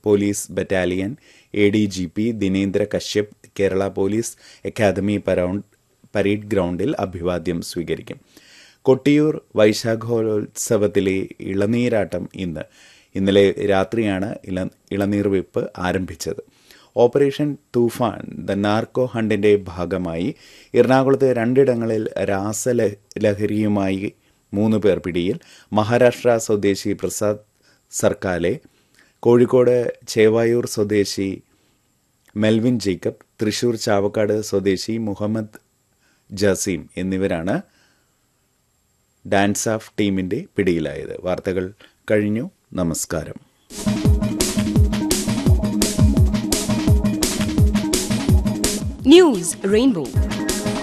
Police battalion A D G P Dinendra Kashyap Kerala police academy പരൗണ്ട് parade ഗ്രൗണ്ടിൽ അഭിവാദ്യം സ്വീകരിക്കും കൊട്ടിയൂർ വൈശാഖോത്സവത്തിലെ ഇളനീരാട്ടം ഇന്ന് ഇന്നലെ രാത്രിയാണ് ഇള ഇളനീർ വെപ്പ് ആരംഭിച്ചത് ഓപ്പറേഷൻ തൂഫാൻ ദ നാർക്കോ ഹണ്ടിന്റെ ഭാഗമായി എറണാകുളത്ത് രണ്ടിടങ്ങളിൽ രാസലഹരിയുമായി മൂന്ന് പേർ പിടിയിൽ മഹാരാഷ്ട്ര സ്വദേശി പ്രസാദ് സർക്കാലെ കോഴിക്കോട് ചേവായൂർ സ്വദേശി മെൽവിൻ ജേക്കബ് തൃശൂർ ചാവക്കാട് സ്വദേശി മുഹമ്മദ് ജസീം എന്നിവരാണ് ഡാൻസ് ഓഫ് ടീമിന്റെ പിടിയിലായത് വാർത്തകൾ കഴിഞ്ഞു നമസ്കാരം News Rainbow.